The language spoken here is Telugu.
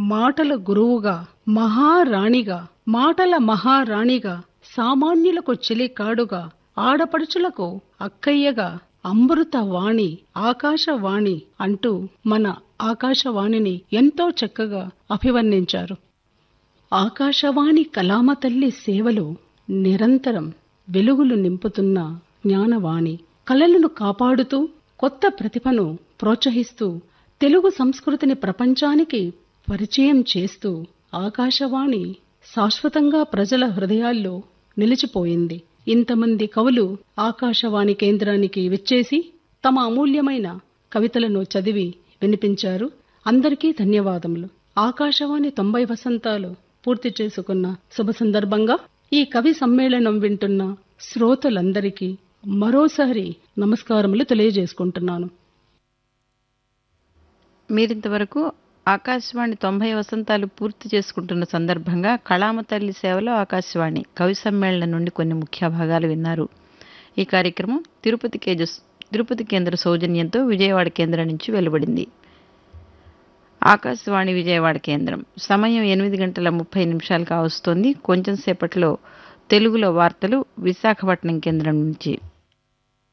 మాటల గురువుగా మహారాణిగా మాటల మహారాణిగా సామాన్యులకు చెలికాడుగా ఆడపడుచులకు అక్కయ్యగా అమృత వాణి ఆకాశవాణి అంటూ మన ఆకాశవాణిని ఎంతో చక్కగా అభివర్ణించారు ఆకాశవాణి కలామ తల్లి సేవలు నిరంతరం వెలుగులు నింపుతున్న జ్ఞానవాణి కళలను కాపాడుతూ కొత్త ప్రతిభను ప్రోత్సహిస్తూ తెలుగు సంస్కృతిని ప్రపంచానికి పరిచయం చేస్తూ ఆకాశవాణి శాశ్వతంగా ప్రజల హృదయాల్లో నిలిచిపోయింది ఇంతమంది కవులు ఆకాశవాణి కేంద్రానికి విచ్చేసి తమ అమూల్యమైన కవితలను చదివి వినిపించారు అందరికీ ధన్యవాదములు ఆకాశవాణి తొంభై వసంతాలు పూర్తి చేసుకున్న శుభ సందర్భంగా ఈ కవి సమ్మేళనం వింటున్న శ్రోతలందరికీ మరోసారి నమస్కారములు తెలియజేసుకుంటున్నాను మీరింతవరకు ఆకాశవాణి తొంభై వసంతాలు పూర్తి చేసుకుంటున్న సందర్భంగా కళామ తల్లి సేవలో ఆకాశవాణి కవి సమ్మేళనం నుండి కొన్ని ముఖ్య భాగాలు విన్నారు ఈ కార్యక్రమం తిరుపతి కేజ తిరుపతి కేంద్ర సౌజన్యంతో విజయవాడ కేంద్రం నుంచి వెలువడింది ఆకాశవాణి విజయవాడ కేంద్రం సమయం ఎనిమిది గంటల ముప్పై నిమిషాలు కావస్తోంది కొంచెం సేపట్లో తెలుగులో వార్తలు విశాఖపట్నం కేంద్రం నుంచి